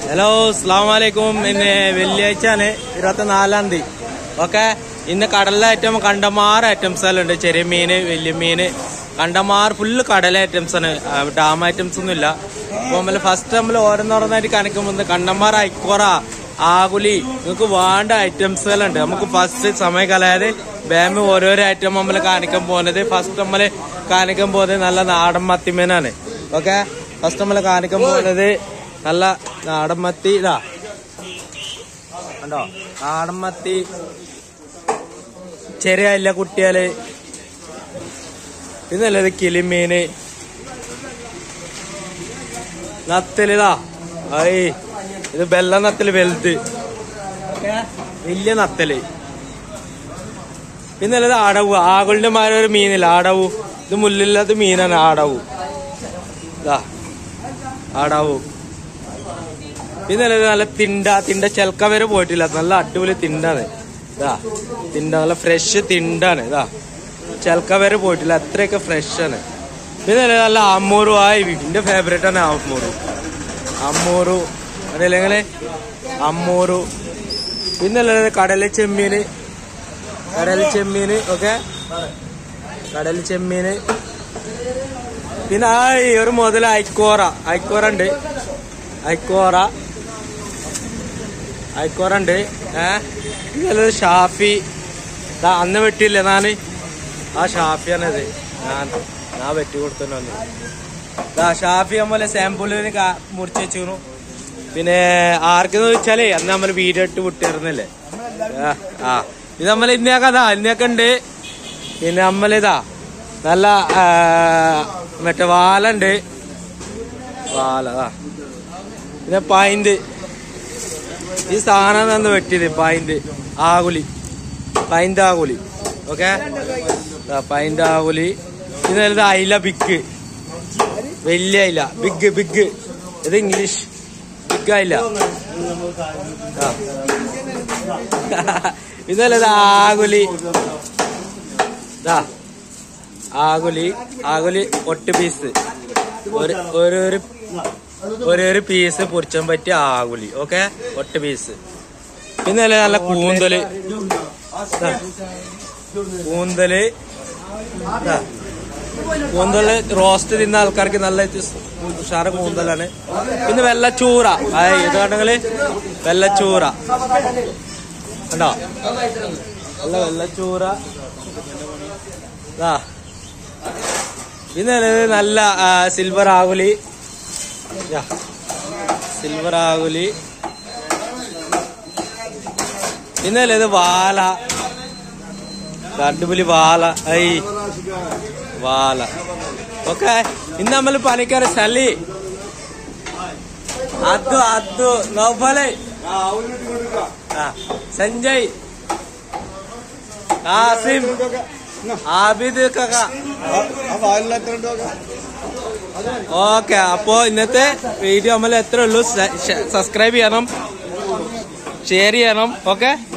Hello അസ്ലാം വലൈക്കും ഇന്ന് വെള്ളിയാഴ്ചയാണ് ഇരുപത്തിനാലാം തീയതി ഓക്കെ ഇന്ന് കടലിലെ ഐറ്റം കണ്ടമാർ ഐറ്റംസ് എല്ലാം ഉണ്ട് ചെറിയ മീന് വലിയ മീന് കണ്ടമാർ ഫുള്ള് കടല ഐറ്റംസ് ആണ് ആ, ഡാം ഐറ്റംസ് ഒന്നും ഇല്ല അപ്പൊ നമ്മള് ഫസ്റ്റ് നമ്മൾ ഓരോന്നോരോന്നായിട്ട് കാണിക്കുമ്പോൾ കണ്ടമാർ ഐക്കോറ ആകുലി നിങ്ങൾക്ക് വേണ്ട ഐറ്റംസ് എല്ലാം ഉണ്ട് നമുക്ക് ഫസ്റ്റ് സമയം കളയാതെ ബാമ് ഓരോരോ ഐറ്റം നമ്മൾ കാണിക്കാൻ പോകുന്നത് ഫസ്റ്റ് നമ്മൾ കാണിക്കാൻ പോകുന്നത് നല്ല നാടൻ മത്തിമീനാണ് ഓക്കെ ഫസ്റ്റ് നമ്മൾ കാണിക്കാൻ പോകുന്നത് നല്ല നാടൻ മത്തി ഇതാ കണ്ടോ നാടൻ മത്തി ചെറിയ അല്ല കുട്ടിയാല് ഇത് നല്ലത് കിളിമീന് നത്തലിതാ ഐ ഇത് വെള്ള നത്തല് വലുത് വലിയ നത്തല് പിന്നെ നല്ലത് അടവ് ആകളുടെ മാരെ ഒരു മീനില്ല അടവു ഇത് മുള്ളില്ലാത്ത മീനാണ് ആടവു ഇതാ ആടാവു പിന്നെ നല്ലത് നല്ല തിണ്ട തിണ്ട ചെൽക്ക വരെ പോയിട്ടില്ല നല്ല അടിപൊളി തിണ്ടാണ് ഇതാ തിണ്ട നല്ല ഫ്രഷ് തിണ്ടാണ് ഇതാ ചെൽക്ക വരെ പോയിട്ടില്ല അത്രയൊക്കെ ഫ്രഷ് ആണ് പിന്നെ നല്ലത് നല്ല അമ്മൂറു ആയി എന്റെ ഫേവറേറ്റ് ആണ് അമ്മൂറു അമ്മൂറു അതല്ലെങ്കിൽ അമ്മൂറു പിന്നെ ഉള്ളത് കടല ചെമ്മീന് കടൽ ചെമ്മീന് ഓക്കെ കടൽ ചെമ്മീന് പിന്നെ ആ ഈ ഒരു മുതൽ ഐക്കോറ ഐക്കോറ ഉണ്ട് ഐക്കോറ ഐക്കോറ ഉണ്ട് ഏഹ് ഇതല്ലത് ഷാഫി ദാ അന്ന് വെട്ടിയില്ലേ നാന് ആ ഷാഫിയാണിത് ഞാൻ ഞാൻ വെട്ടി കൊടുത്തു വന്നു ദാ ഷാഫി നമ്മളെ സാമ്പിളിന് മുറിച്ച് വെച്ചിരുന്നു പിന്നെ ആർക്കെന്ന് വെച്ചാലേ അന്ന് നമ്മൾ വീഡിയോ ഇട്ട് വിട്ടിരുന്നില്ലേ ആ, ആ ഇത് നമ്മൾ ഇന്നയൊക്കെ അതാ ഇന്നയൊക്കെ ഉണ്ട് പിന്നെ നമ്മളിതാ നല്ല ആ, മറ്റേ വാലുണ്ട് വാല ആ പിന്നെ പൈന്റ് ഈ സാധനം തന്നെ വെട്ടിയത് പൈന്റ് ആകുലി പൈന്റ് ആകുലി ഓക്കെ പൈന്റ് ആകുലി ഇത് നല്ലത് അയില ബിഗ് വലിയ അയില ബിഗ് ബിഗ് ഇത് ഇംഗ്ലീഷ് ബിഗ് അയില ആ. ഇത് നല്ലത് ആകുലി ദാ ആകുലി ആകുലി ഒട്ട് പീസ് ഒരു ഒരു ഒരു ഒരു ഒരു പീസ് പൊരിച്ചാൻ പറ്റിയ ആകുലി ഓക്കെ ഒട്ട് പീസ് പിന്നെ അല്ലേ നല്ല കൂന്തല് ദാ. കൂന്തല് ദാ. കൂന്തല് റോസ്റ്റ് തിന്ന ആൾക്കാർക്ക് നല്ല ഇത് ഉഷാറ് കൂന്തലാണ് പിന്നെ വെള്ളച്ചൂറ ആയ് ഇത് കണ്ടെങ്കില് വെള്ളച്ചൂറ കണ്ടോ നല്ല വെള്ളച്ചൂറ ദാ. പിന്നെ ഉള്ളത് നല്ല ആ, സിൽവർ ആകുലി യാ. സിൽവർ ആകുലി പിന്നെ ഉള്ളത് വാല അടിപൊളി വാല ഐ വാല ഓക്കെ ഇന്ന് നമ്മൾ പണിക്കാറ് സലി അദ്ദു അദ്ദു നൗഫല് ആ സഞ്ജയ് ആസിം ആബിദ് കക്ക ഓക്കെ അപ്പോ ഇന്നത്തെ വീഡിയോ നമ്മൾ എത്ര ഉള്ളൂ സബ്സ്ക്രൈബ് ചെയ്യണം ഷെയർ ചെയ്യണം ഓക്കെ